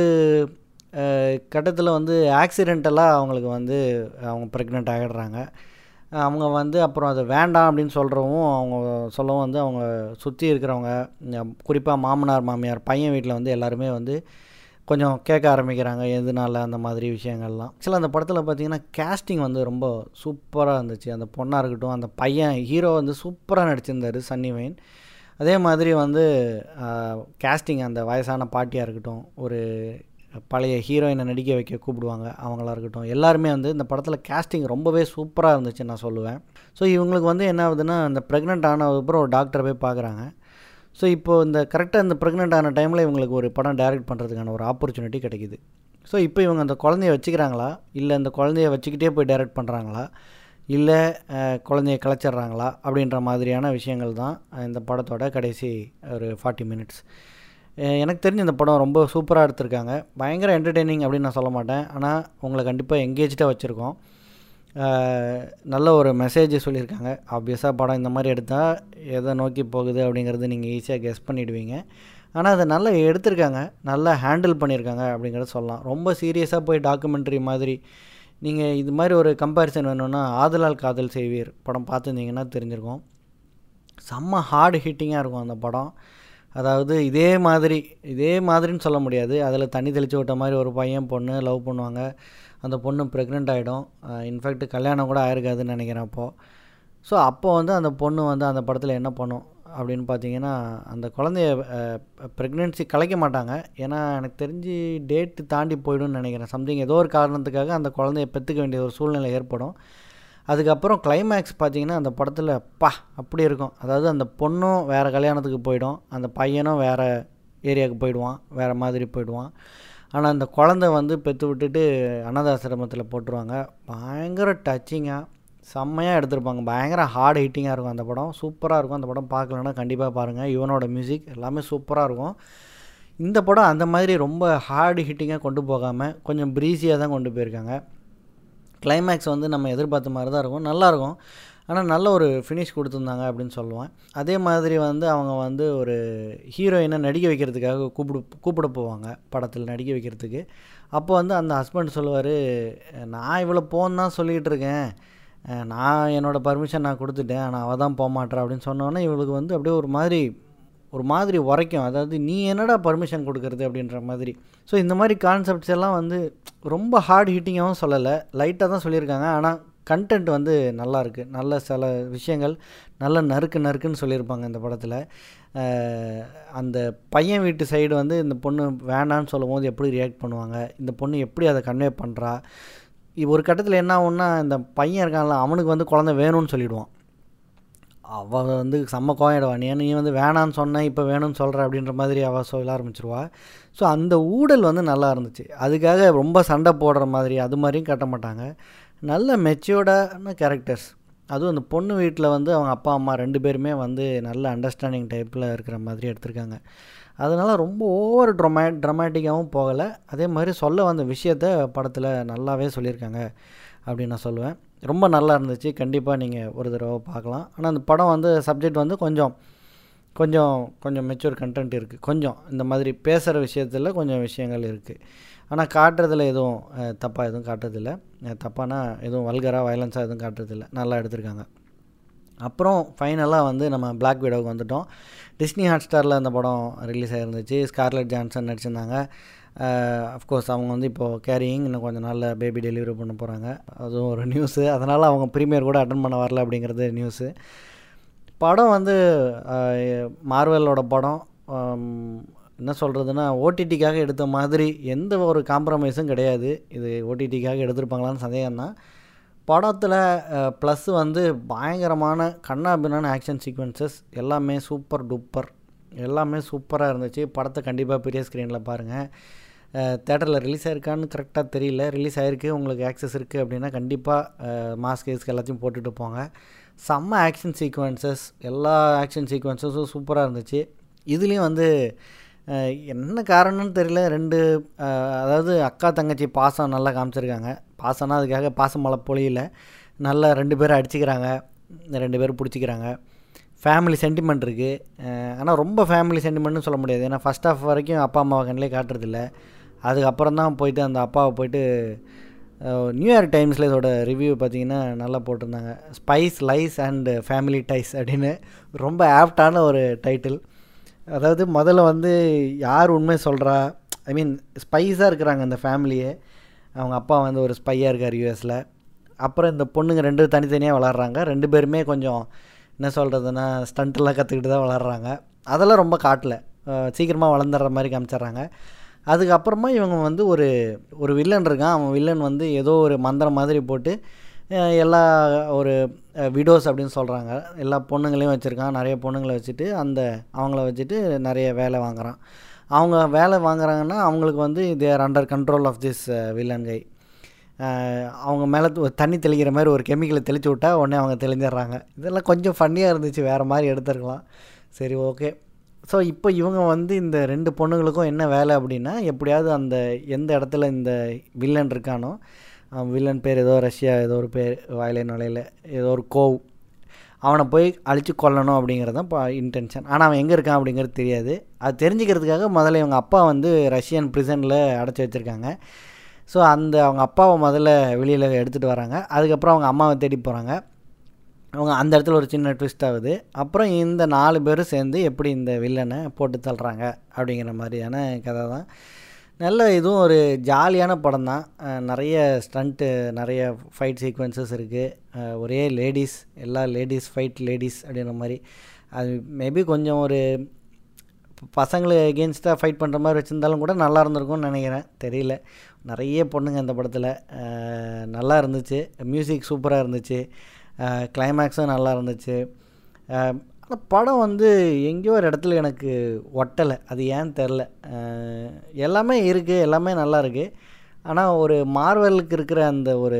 கட்டத்தில் வந்து ஆக்சிடென்டலாக அவங்களுக்கு வந்து அவங்க ப்ரெக்னென்ட் ஆகிடுறாங்க அவங்க வந்து அப்புறம் அது வேண்டாம் அப்படின்னு சொல்கிறவும் அவங்க சொல்லவும் வந்து அவங்க சுற்றி இருக்கிறவங்க குறிப்பாக மாமனார் மாமியார் பையன் வீட்டில் வந்து எல்லாருமே வந்து கொஞ்சம் கேட்க ஆரம்பிக்கிறாங்க எதனால அந்த மாதிரி விஷயங்கள்லாம் ஆக்சுவலாக அந்த படத்தில் பார்த்தீங்கன்னா கேஸ்டிங் வந்து ரொம்ப சூப்பராக இருந்துச்சு அந்த பொண்ணாக இருக்கட்டும் அந்த பையன் ஹீரோ வந்து சூப்பராக நடிச்சிருந்தார் சன்னி வைன் அதே மாதிரி வந்து கேஸ்டிங் அந்த வயசான பாட்டியாக இருக்கட்டும் ஒரு பழைய ஹீரோயினை நடிக்க வைக்க கூப்பிடுவாங்க அவங்களா இருக்கட்டும் எல்லாருமே வந்து இந்த படத்தில் கேஸ்டிங் ரொம்பவே சூப்பராக இருந்துச்சு நான் சொல்லுவேன் ஸோ இவங்களுக்கு வந்து என்ன ஆகுதுன்னா இந்த ப்ரெக்னென்ட் ஆனதுக்கப்புறம் ஒரு டாக்டரை போய் பார்க்குறாங்க ஸோ இப்போது இந்த கரெக்டாக இந்த ப்ரெக்னென்ட் ஆன டைமில் இவங்களுக்கு ஒரு படம் டைரக்ட் பண்ணுறதுக்கான ஒரு ஆப்பர்ச்சுனிட்டி கிடைக்குது ஸோ இப்போ இவங்க அந்த குழந்தைய வச்சுக்கிறாங்களா இல்லை அந்த குழந்தைய வச்சுக்கிட்டே போய் டைரக்ட் பண்ணுறாங்களா இல்லை அஹ், குழந்தைய கலைச்சிட்றாங்களா அப்படின்ற மாதிரியான விஷயங்கள் தான் இந்த படத்தோட கடைசி ஒரு ஃபார்ட்டி மினிட்ஸ் எனக்கு தெரிஞ்ச இந்த படம் ரொம்ப சூப்பராக எடுத்திருக்காங்க பயங்கர என்டர்டெய்னிங் அப்படின்னு நான் சொல்ல மாட்டேன் ஆனால் உங்களை கண்டிப்பாக எங்கேஜ்டாக வச்சுருக்கோம் அஹ், நல்ல ஒரு மெசேஜ் சொல்லியிருக்காங்க ஆப்வியஸாக படம் இந்த மாதிரி எடுத்தால் எதை நோக்கி போகுது அப்படிங்கிறது நீங்கள் ஈஸியாக கெஸ் பண்ணிடுவீங்க ஆனால் அதை நல்லா எடுத்திருக்காங்க நல்லா ஹேண்டில் பண்ணியிருக்காங்க அப்படிங்கிறத சொல்லலாம் ரொம்ப சீரியஸாக போய் டாக்குமெண்ட்ரி மாதிரி நீங்கள் இது மாதிரி ஒரு கம்பேரிசன் வேணும்னா ஆதலால் காதல் செய்வீர் படம் பார்த்துருந்தீங்கன்னா தெரிஞ்சிருக்கும் செம்ம ஹார்டு ஹிட்டிங்காக இருக்கும் அந்த படம் அதாவது இதே மாதிரி இதே மாதிரின்னு சொல்ல முடியாது அதில் தண்ணி தெளித்து விட்ட மாதிரி ஒரு பையன் பொண்ணு லவ் பண்ணுவாங்க அந்த பொண்ணு ப்ரெக்னென்ட் ஆகிடும் இன்ஃபேக்ட் கல்யாணம் கூட ஆயிருக்காதுன்னு நினைக்கிறேன் அப்போது ஸோ அப்போ வந்து அந்த பொண்ணு வந்து அந்த படத்தில் என்ன பண்ணும் அப்படின்னு பார்த்தீங்கன்னா அந்த குழந்தைய ப்ரெக்னென்சி கலைக்க மாட்டாங்க ஏன்னா எனக்கு தெரிஞ்சு டேட்டு தாண்டி போயிடும்னு நினைக்கிறேன் சம்திங் ஏதோ ஒரு காரணத்துக்காக அந்த குழந்தைய பெற்றுக்க வேண்டிய ஒரு சூழ்நிலை ஏற்படும் அதுக்கப்புறம் கிளைமேக்ஸ் பார்த்தீங்கன்னா அந்த படத்தில் பா அப்படி இருக்கும் அதாவது அந்த பொண்ணும் வேறு கல்யாணத்துக்கு போயிடும் அந்த பையனும் வேறு ஏரியாவுக்கு போயிடுவான் வேறு மாதிரி போயிடுவான் ஆனால் அந்த குழந்தை வந்து பெற்று விட்டுட்டு அனாதாசிரமத்தில் போட்டுருவாங்க பயங்கர டச்சிங்காக செம்மையாக எடுத்திருப்பாங்க பயங்கர ஹார்ட் ஹிட்டிங்காக இருக்கும் அந்த படம் சூப்பராக இருக்கும் அந்த படம் பார்க்கலன்னா கண்டிப்பாக பாருங்கள் யுவனோட மியூசிக் எல்லாமே சூப்பராக இருக்கும் இந்த படம் அந்த மாதிரி ரொம்ப ஹார்டு ஹிட்டிங்காக கொண்டு போகாமல் கொஞ்சம் ப்ரீஸியாக தான் கொண்டு போயிருக்காங்க கிளைமேக்ஸ் வந்து நம்ம எதிர்பார்த்த மாதிரி தான் இருக்கும் நல்லாயிருக்கும் ஆனால் நல்ல ஒரு ஃபினிஷ் கொடுத்துருந்தாங்க அப்படின்னு சொல்லுவேன் அதே மாதிரி வந்து அவங்க வந்து ஒரு ஹீரோயினை நடிக்க வைக்கிறதுக்காக கூப்பிடு கூப்பிட போவாங்க படத்தில் நடிக்க வைக்கிறதுக்கு அப்போ வந்து அந்த ஹஸ்பண்ட் சொல்லுவார் நான் இவ்வளோ போன்னு தான் சொல்லிகிட்டு இருக்கேன் அஹ் நான் என்னோடய பர்மிஷன் நான் கொடுத்துட்டேன் ஆனால் அவள் தான் போக மாட்டேறா அப்படின்னு சொன்னோன்னே இவளுக்கு வந்து அப்படியே ஒரு மாதிரி ஒரு மாதிரி உரைக்கும் அதாவது நீ என்னடா பர்மிஷன் கொடுக்கறது அப்படின்ற மாதிரி ஸோ இந்த மாதிரி கான்செப்ட்ஸ் எல்லாம் வந்து ரொம்ப ஹார்ட் ஹிட்டிங்காகவும் சொல்லலை லைட்டாக தான் சொல்லியிருக்காங்க ஆனால் கண்டென்ட் வந்து நல்லா இருக்குது நல்ல சில விஷயங்கள் நல்ல நறுக்கு நறுக்குன்னு சொல்லியிருப்பாங்க இந்த படத்தில் அஹ் அந்த பையன் வீட்டு சைடு வந்து இந்த பொண்ணு வேண்டான்னு சொல்லும் போது எப்படி ரியாக்ட் பண்ணுவாங்க இந்த பொண்ணு எப்படி அதை கன்வே பண்ணுறா ஒரு கட்டத்தில் என்ன ஆகும்னா இந்த பையன் இருக்கான்ல அவனுக்கு வந்து குழந்தை வேணும்னு சொல்லிடுவான் அவள் வந்து செம்ம கோயிடுவா நீ நீ வந்து வேணான்னு சொன்ன இப்போ வேணும்னு சொல்கிற அப்படின்ற மாதிரி அவள் சொல்ல ஆரம்பிச்சிருவா ஸோ அந்த ஊடல் வந்து நல்லா இருந்துச்சு அதுக்காக ரொம்ப சண்டை போடுற மாதிரி அது மாதிரியும் கட்ட மாட்டாங்க நல்ல மெச்சூர்டான கேரக்டர்ஸ் அதுவும் அந்த பொண்ணு வீட்டில் வந்து அவங்க அப்பா அம்மா ரெண்டு பேருமே வந்து நல்ல அண்டர்ஸ்டாண்டிங் டைப்பில் இருக்கிற மாதிரி எடுத்திருக்காங்க அதனால் ரொம்ப ஓவர் ட்ரொமே ட்ரமேட்டிக்காகவும் போகலை அதே மாதிரி சொல்ல வந்த விஷயத்த படத்தில் நல்லாவே சொல்லியிருக்காங்க அப்படின்னு நான் சொல்லுவேன் ரொம்ப நல்லா இருந்துச்சு கண்டிப்பாக நீங்கள் ஒரு தடவை பார்க்கலாம் ஆனால் அந்த படம் வந்து சப்ஜெக்ட் வந்து கொஞ்சம் கொஞ்சம் கொஞ்சம் மெச்சூர் கண்டென்ட் இருக்குது கொஞ்சம் இந்த மாதிரி பேசுகிற விஷயத்தில் கொஞ்சம் விஷயங்கள் இருக்குது ஆனால் காட்டுறதுல எதுவும் தப்பாக எதுவும் காட்டுறதில்ல தப்பானா எதுவும் வல்கராக வயலன்ஸாக எதுவும் காட்டுறதில்ல நல்லா எடுத்திருக்காங்க அப்புறம் ஃபைனலாக வந்து நம்ம பிளாக் விடோவுக்கு வந்துட்டோம் டிஸ்னி ஹாட் ஸ்டாரில் அந்த படம் ரிலீஸ் ஆகிருந்துச்சு ஸ்கார்லெட் ஜான்சன் நடிச்சிருந்தாங்க அஃப்கோர்ஸ் அவங்க வந்து இப்போது கேரியிங் இன்னும் கொஞ்சம் நாளில் பேபி டெலிவரி பண்ண போகிறாங்க அதுவும் ஒரு நியூஸு அதனால் அவங்க ப்ரீமியர் கூட அட்டன் பண்ண வரல அப்படிங்கிறது நியூஸு படம் வந்து மார்வலோட படம் என்ன சொல்கிறதுனா ஓடிடிக்காக எடுத்த மாதிரி எந்த ஒரு காம்ப்ரமைஸும் கிடையாது இது ஓடிடிக்காக எடுத்திருப்பாங்களான்னு சந்தேகம்தான் படத்தில் ப்ளஸ் வந்து பயங்கரமான கண்ணாபின்னான ஆக்ஷன் சீக்வன்சஸ் எல்லாமே சூப்பர் டூப்பர் எல்லாமே சூப்பராக இருந்துச்சு படத்தை கண்டிப்பாக பெரிய ஸ்க்ரீனில் பாருங்கள் தேட்டரில் ரிலீஸ் ஆயிருக்கான்னு கரெக்டாக தெரியல ரிலீஸ் ஆகிருக்கு உங்களுக்கு ஆக்சஸ் இருக்குது அப்படின்னா கண்டிப்பாக மாஸ்க் கேஸ்க்கு எல்லாத்தையும் போட்டுட்டு போங்க செம்ம ஆக்ஷன் சீக்வன்சஸ் எல்லா ஆக்ஷன் சீக்வன்சஸும் சூப்பராக இருந்துச்சு இதுலேயும் வந்து என்ன காரணம்னு தெரியல ரெண்டு அதாவது அக்கா தங்கச்சி பாசம் நல்லா காமிச்சிருக்காங்க பாசம்னா அதுக்காக பாசம் மழை பொழியில நல்லா ரெண்டு பேரும் அடிச்சுக்கிறாங்க ரெண்டு பேரும் பிடிச்சிக்கிறாங்க ஃபேமிலி சென்டிமெண்ட் இருக்குது ஆனால் ரொம்ப ஃபேமிலி சென்டிமெண்ட்னு சொல்ல முடியாது ஏன்னா ஃபஸ்ட் ஆஃப் வரைக்கும் அப்பா அம்மாவை கண்ணிலே காட்டுறதில்ல அதுக்கப்புறம் தான் போயிட்டு அந்த அப்பாவை போயிட்டு நியூயார்க் டைம்ஸில் இதோட ரிவ்யூ பார்த்தீங்கன்னா நல்லா போட்டிருந்தாங்க spies lies and family ties அப்படின்னு ரொம்ப ஆப்டான ஒரு டைட்டில் அதாவது முதல்ல வந்து யார் உண்மை சொல்கிறா ஐ மீன் ஸ்பைஸாக இருக்கிறாங்க அந்த ஃபேமிலியே அவங்க அப்பா வந்து ஒரு ஸ்பையாக இருக்கார் யூஎஸில் அப்புறம் இந்த பொண்ணுங்க ரெண்டு தனித்தனியாக வளர்கிறாங்க ரெண்டு பேருமே கொஞ்சம் என்ன சொல்கிறதுனா ஸ்டண்ட்டெல்லாம் கற்றுக்கிட்டு தான் வளர்கிறாங்க அதெல்லாம் ரொம்ப காட்டல சீக்கிரமாக வளர்ந்துடுற மாதிரி காமிச்சிட்றாங்க அதுக்கப்புறமா இவங்க வந்து ஒரு ஒரு வில்லன் இருக்கான் அவன் வில்லன் வந்து ஏதோ ஒரு மந்திரம் மாதிரி போட்டு எல்லா ஒரு விடோஸ் அப்படின்னு சொல்கிறாங்க எல்லா பொண்ணுங்களையும் வச்சுருக்கான் நிறைய பொண்ணுங்களை வச்சுட்டு அந்த அவங்கள வச்சுட்டு நிறைய வேலை வாங்குகிறான் அவங்க வேலை வாங்குறாங்கன்னா அவங்களுக்கு வந்து they're under control of this villain கை அவங்க மேலே தண்ணி தெளிக்கிற மாதிரி ஒரு கெமிக்கலை தெளித்து விட்டா உடனே அவங்க தெளிஞ்சிடுறாங்க இதெல்லாம் கொஞ்சம் ஃபன்னியாக இருந்துச்சு வேறு மாதிரி எடுத்துருக்கலாம் சரி ஓகே ஸோ இப்போ இவங்க வந்து இந்த ரெண்டு பொண்ணுங்களுக்கும் என்ன வேலை அப்படின்னா எப்படியாவது அந்த எந்த இடத்துல இந்த வில்லன் இருக்கானோ வில்லன் பேர் ஏதோ ரஷ்யா ஏதோ ஒரு பேர் வாயிலை நுழையில ஏதோ ஒரு கோவ் அவனை போய் அழித்து கொல்லணும் அப்படிங்கிறது தான் இப்போ இன்டென்ஷன் ஆனால் அவன் எங்கே இருக்கான் அப்படிங்கிறது தெரியாது அது தெரிஞ்சுக்கிறதுக்காக முதல்ல இவங்க அப்பா வந்து ரஷ்யன் ப்ரிசனில் அடைச்சி வச்சுருக்காங்க ஸோ அந்த அவங்க அப்பாவை முதல்ல வெளியில் எடுத்துகிட்டு வராங்க அதுக்கப்புறம் அவங்க அம்மாவை தேடி போகிறாங்க அவங்க அந்த இடத்துல ஒரு சின்ன ட்விஸ்ட் ஆகுது அப்புறம் இந்த நாலு பேரும் சேர்ந்து எப்படி இந்த வில்லனை போட்டு தள்ளுறாங்க அப்படிங்கிற மாதிரியான கதை தான் நல்ல இதுவும் ஒரு ஜாலியான படம் தான் நிறைய ஸ்டண்ட்டு நிறைய ஃபைட் சீக்வன்சஸ் இருக்குது ஒரே லேடிஸ் எல்லா லேடிஸ் ஃபைட் லேடிஸ் அப்படின்ற மாதிரி அது மேபி கொஞ்சம் ஒரு பசங்களை எகேன்ஸ்டாக ஃபைட் பண்ணுற மாதிரி வச்சுருந்தாலும் கூட நல்லா இருந்திருக்கும்னு நினைக்கிறேன் தெரியல நிறைய பொண்ணுங்க இந்த படத்தில் நல்லா இருந்துச்சு மியூசிக் சூப்பராக இருந்துச்சு கிளைமேக்ஸும் நல்லா இருந்துச்சு ஆனால் படம் வந்து எங்கேயோ ஒரு இடத்துல எனக்கு ஒட்டலை அது ஏன்னு தெரில எல்லாமே இருக்குது எல்லாமே நல்லா இருக்குது ஆனால் ஒரு மார்வலுக்கு இருக்கிற அந்த ஒரு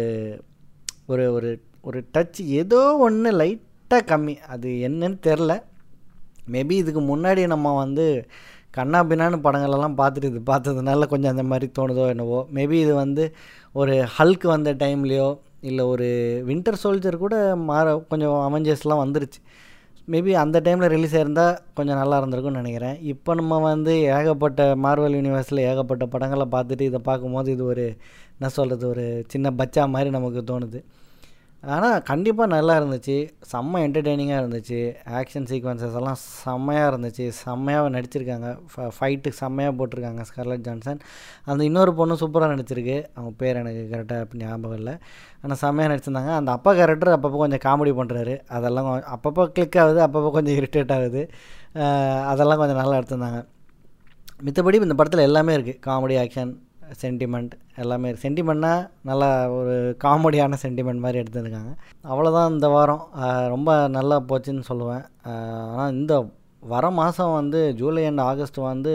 ஒரு ஒரு ஒரு டச் ஏதோ ஒன்று லைட்டாக கம்மி அது என்னன்னு தெரில மேபி இதுக்கு முன்னாடி நம்ம வந்து கண்ணா பின்னான்னு படங்களெல்லாம் பார்த்துட்டு இது பார்த்ததுனால கொஞ்சம் அந்த மாதிரி தோணுதோ என்னவோ மேபி இது வந்து ஒரு ஹல்க் வந்த டைம்லேயோ இல்லை ஒரு வின்டர் சோல்ஜர் கூட மாற கொஞ்சம் அவெஞ்சர்ஸ்லாம் வந்துருச்சு மேபி அந்த டைமில் ரிலீஸ் ஆயிருந்தால் கொஞ்சம் நல்லா இருந்திருக்கும்னு நினைக்கிறேன் இப்போ நம்ம வந்து ஏகப்பட்ட மார்வல் யூனிவர்ஸில் ஏகப்பட்ட படங்களை பார்த்துட்டு இதை பார்க்கும்போது இது ஒரு என்ன சொல்கிறது ஒரு சின்ன பச்சா மாதிரி நமக்கு தோணுது ஆனால் கண்டிப்பாக நல்லா இருந்துச்சு செம்ம என்டர்டெய்னிங்காக இருந்துச்சு ஆக்ஷன் சீக்வன்சஸ் எல்லாம் செம்மையாக இருந்துச்சு செம்மையாக நடிச்சிருக்காங்க ஃபைட்டு செம்மையாக போட்டிருக்காங்க ஸ்கார்லட் ஜான்சன் அந்த இன்னொரு பொண்ணு சூப்பராக நடிச்சிருக்கு அவங்க பேர் எனக்கு கரெக்டாக ஞாபகம் இல்லை ஆனால் செம்மையாக நடிச்சிருந்தாங்க அந்த அப்பா கேரக்டர் அப்பப்போ கொஞ்சம் காமெடி பண்ணுறாரு அதெல்லாம் அப்பப்போ கிளிக் ஆகுது அப்பப்போ கொஞ்சம் இரிட்டேட் ஆகுது அதெல்லாம் கொஞ்சம் நல்லா எடுத்திருந்தாங்க மித்தபடி இந்த படத்தில் எல்லாமே இருக்குது காமெடி ஆக்ஷன் சென்டிமெண்ட் எல்லாமே சென்டிமெண்ட்னா நல்லா ஒரு காமெடியான சென்டிமெண்ட் மாதிரி எடுத்துருக்காங்க அவ்வளோதான் இந்த வாரம் ரொம்ப நல்லா போச்சுன்னு சொல்லுவேன் ஆனால் இந்த வர மாதம் வந்து ஜூலை அண்ட் ஆகஸ்ட் வந்து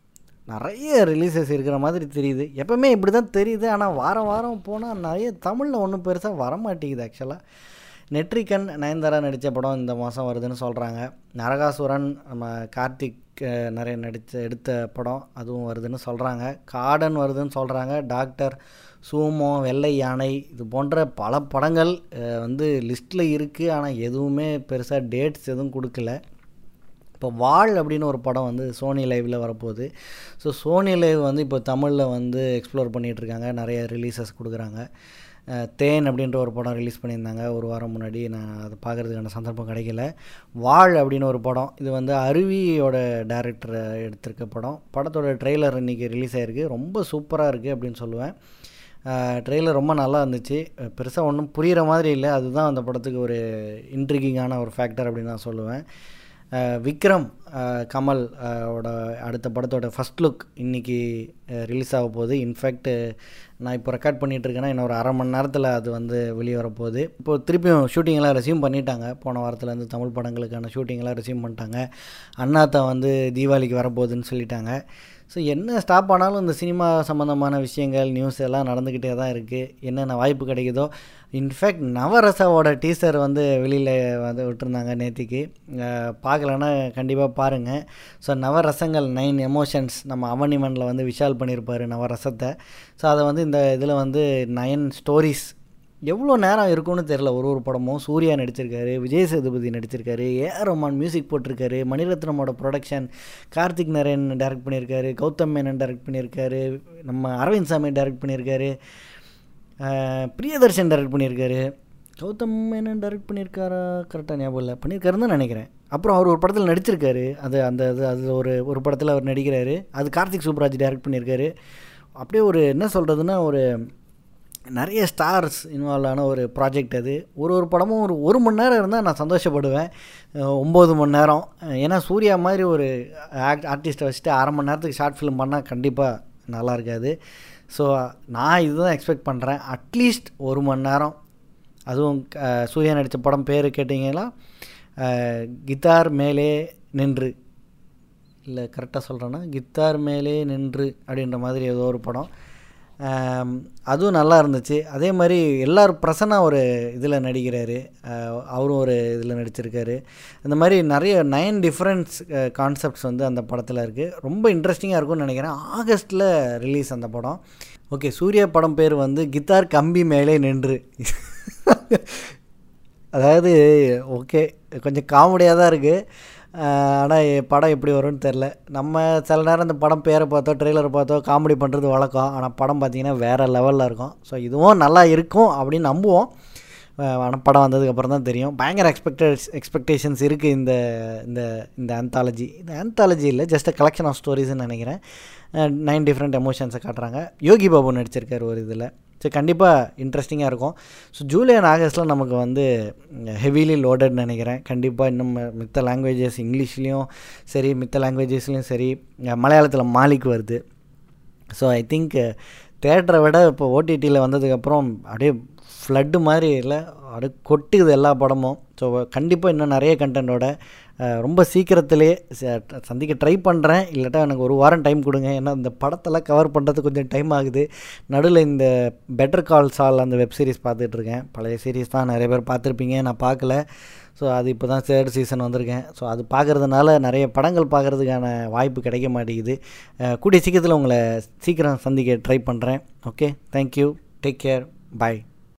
நிறைய ரிலீசஸ் இருக்கிற மாதிரி தெரியுது எப்போவுமே இப்படி தான் தெரியுது ஆனால் வாரம் வாரம் போனால் நிறைய தமிழில் ஒன்றும் பெருசாக வரமாட்டேங்குது ஆக்சுவலாக நெட்ரிகன் நயன்தாரா நடித்த படம் இந்த மாதம் வருதுன்னு சொல்கிறாங்க நரகாசுரன் நம்ம கார்த்திக் நிறைய நடித்த எடுத்த படம் அதுவும் வருதுன்னு சொல்கிறாங்க காடன் வருதுன்னு சொல்கிறாங்க டாக்டர் சூமோ வெள்ளை யானை இது போன்ற பல படங்கள் வந்து லிஸ்ட்டில் இருக்குது ஆனால் எதுவுமே பெருசாக டேட்ஸ் எதுவும் கொடுக்கல இப்போ வாழ் அப்படின்னு ஒரு படம் வந்து சோனி லைவில் வரப்போகுது ஸோ சோனி லைவ் வந்து இப்போ தமிழில் வந்து எக்ஸ்ப்ளோர் பண்ணிகிட்ருக்காங்க நிறைய ரிலீசஸ் கொடுக்குறாங்க தேன் அப்படின்ற ஒரு படம் ரிலீஸ் பண்ணியிருந்தாங்க ஒரு வாரம் முன்னாடி நான் அதை பார்க்குறதுக்கான சந்தர்ப்பம் கிடைக்கல வாழ் அப்படின்னு ஒரு படம் இது வந்து அருவியோட டேரக்டர் எடுத்திருக்க படம் படத்தோட ட்ரெய்லர் இன்றைக்கி ரிலீஸ் ஆகிருக்கு ரொம்ப சூப்பராக இருக்குது அப்படின்னு சொல்லுவேன் ட்ரெய்லர் ரொம்ப நல்லா இருந்துச்சு பெருசாக ஒன்றும் புரிகிற மாதிரி இல்லை அதுதான் அந்த படத்துக்கு ஒரு இன்ட்ரிகிங்கான ஒரு ஃபேக்டர் அப்படின்னு நான் சொல்லுவேன் விக்ரம் கமல் ஓட அடுத்த படத்தோட ஃபஸ்ட் லுக் இன்றைக்கி ரிலீஸ் ஆக போகுது இன்ஃபேக்ட் நான் இப்போ ரெக்கார்ட் பண்ணிகிட்ருக்கேன்னா இன்னும் ஒரு அரை மணி நேரத்தில் அது வந்து வெளியே வரப்போகுது இப்போ திருப்பியும் ஷூட்டிங்கெல்லாம் ரெசியூம் பண்ணிட்டாங்க போன வாரத்துலேருந்து தமிழ் படங்களுக்கான ஷூட்டிங்கெல்லாம் ரெசியூம் பண்ணிட்டாங்க அண்ணாத்தா வந்து தீபாவளிக்கு வரப்போகுதுன்னு சொல்லிட்டாங்க ஸோ என்ன ஸ்டாப் ஆனாலும் இந்த சினிமா சம்மந்தமான விஷயங்கள் நியூஸ் எல்லாம் நடந்துக்கிட்டே தான் இருக்குது என்னென்ன வாய்ப்பு கிடைக்குதோ இன்ஃபேக்ட் நவரசாவோட டீசர் வந்து வெளியில் வந்து விட்டுருந்தாங்க நேத்திக்கு பார்க்கலன்னா கண்டிப்பாக பாருங்கள் ஸோ நவரசங்கள் நைன் எமோஷன்ஸ் நம்ம அவனிமனில் வந்து விஷால் பண்ணியிருப்பார் நவரசத்தை ஸோ அதை வந்து இந்த இதில் வந்து நயன் ஸ்டோரிஸ் எவ்வளோ நேரம் இருக்கும்னு தெரில ஒரு ஒரு படமும் சூர்யா நடிச்சிருக்காரு விஜய் சேதுபதி நடிச்சிருக்காரு ஏஆர் ரஹ்மான் மியூசிக் போட்டிருக்காரு மணிரத்னமோட ப்ரொடக்ஷன் கார்த்திக் நரேன் டைரக்ட் பண்ணியிருக்காரு கௌதம் மேனன் டைரக்ட் பண்ணியிருக்காரு நம்ம அரவிந்த் சாமி டைரக்ட் பண்ணியிருக்காரு பிரியதர்ஷன் டைரக்ட் பண்ணியிருக்காரு கௌதம் மேனன் டைரக்ட் பண்ணியிருக்காரா கரெக்டாக ஞாபகம் இல்லை பண்ணியிருக்காருன்னு தான் நினைக்கிறேன் அப்புறம் அவர் ஒரு படத்தில் நடிச்சிருக்காரு அது அந்த அது அது ஒரு ஒரு படத்தில் அவர் நடிக்கிறாரு அது கார்த்திக் சூப்ராஜ் டைரக்ட் பண்ணியிருக்காரு அப்படியே ஒரு என்ன சொல்கிறதுனா ஒரு நிறைய ஸ்டார்ஸ் இன்வால்வ் ஆன ஒரு ப்ராஜெக்ட் அது ஒரு ஒரு படமும் ஒரு ஒரு மணி நேரம் இருந்தால் நான் சந்தோஷப்படுவேன் ஒம்பது மணி நேரம் ஏன்னா சூர்யா மாதிரி ஒரு ஆக்ட் ஆர்டிஸ்ட்டை வச்சுட்டு அரை மணி நேரத்துக்கு ஷார்ட் ஃபிலிம் பண்ணால் கண்டிப்பாக நல்லா இருக்காது ஸோ நான் இதுதான் எக்ஸ்பெக்ட் பண்ணுறேன் அட்லீஸ்ட் ஒரு மணி நேரம் அதுவும் சூர்யா நடித்த படம் பேர் கேட்டிங்கன்னா கித்தார் மேலே நின்று இல்லை கரெக்டாக சொல்கிறேன்னா கித்தார் மேலே நின்று அப்படின்ற மாதிரி ஏதோ ஒரு படம் அதுவும் நல்லா இருந்துச்சு அதே மாதிரி எல்லோரும் பிரசன்னாக ஒரு இதில் நடிக்கிறாரு அவரும் ஒரு இதில் நடிச்சிருக்காரு இந்த மாதிரி நிறைய நைன் டிஃப்ரெண்ட்ஸ் கான்செப்ட்ஸ் வந்து அந்த படத்தில் இருக்குது ரொம்ப இன்ட்ரெஸ்டிங்காக இருக்கும்னு நினைக்கிறேன் ஆகஸ்ட்டில் ரிலீஸ் அந்த படம் ஓகே சூர்யா படம் பேர் வந்து கித்தார் கம்பி மேலே நின்று அதாவது ஓகே கொஞ்சம் காமெடியாக தான் இருக்குது ஆனால் படம் எப்படி வரும்னு தெரில நம்ம சில நேரம் இந்த படம் பேரை பார்த்தோ ட்ரெய்லரை பார்த்தோ காமெடி பண்ணுறது வழக்கம் ஆனால் படம் பார்த்திங்கன்னா வேறு லெவலில் இருக்கும் ஸோ இதுவும் நல்லா இருக்கும் அப்படின்னு நம்புவோம் ஆனால் படம் வந்ததுக்கப்புறம் தான் தெரியும் பயங்கர எக்ஸ்பெக்டட் எக்ஸ்பெக்டேஷன்ஸ் இருக்குது இந்த இந்த இந்த ஆந்தாலஜி இந்த ஆந்தாலஜி இல்லை ஜஸ்ட் அ கலெக்ஷன் ஆஃப் ஸ்டோரிஸ்ன்னு நினைக்கிறேன் நைன் டிஃப்ரெண்ட் எமோஷன்ஸை காட்டுறாங்க யோகி பாபு நடிச்சிருக்காரு ஒரு இதில் ஸோ கண்டிப்பாக இன்ட்ரெஸ்டிங்காக இருக்கும் ஸோ ஜூலை அண்ட் ஆகஸ்ட்டில் நமக்கு வந்து ஹெவிலி லோடட்னு நினைக்கிறேன் கண்டிப்பாக இன்னும் மித்த லாங்குவேஜஸ் இங்கிலீஷ்லேயும் சரி மித்த லாங்குவேஜஸ்லேயும் சரி மலையாளத்தில் மாலிக் வருது ஸோ ஐ திங்க் தேட்டரை விட இப்போ ஓடிடியில் வந்ததுக்கப்புறம் அப்படியே ஃப்ளட்டு மாதிரி இல்லை அப்படியே கொட்டுக்குது எல்லா படமும் ஸோ கண்டிப்பாக இன்னும் நிறைய கண்டென்ட்டோட ரொம்ப சீக்கிரத்திலே சந்திக்க ட்ரை பண்ணுறேன் இல்லாட்டா எனக்கு ஒரு வாரம் டைம் கொடுங்க ஏன்னா இந்த படத்தெல்லாம் கவர் பண்ணுறது கொஞ்சம் டைம் ஆகுது நடுவில் இந்த பெட்டர் கால் சால் அந்த வெப் சீரிஸ் பார்த்துட்ருக்கேன் பழைய சீரிஸ் தான் நிறைய பேர் பார்த்துருப்பீங்க நான் பார்க்கல ஸோ அது இப்போ தான் தேர்ட் சீசன் வந்திருக்கேன் ஸோ அது பார்க்குறதுனால நிறைய படங்கள் பார்க்குறதுக்கான வாய்ப்பு கிடைக்க மாட்டேங்குது கூடிய சீக்கிரத்தில் உங்களை சீக்கிரம் சந்திக்க ட்ரை பண்ணுறேன் ஓகே தேங்க்யூ டேக் கேர் பாய்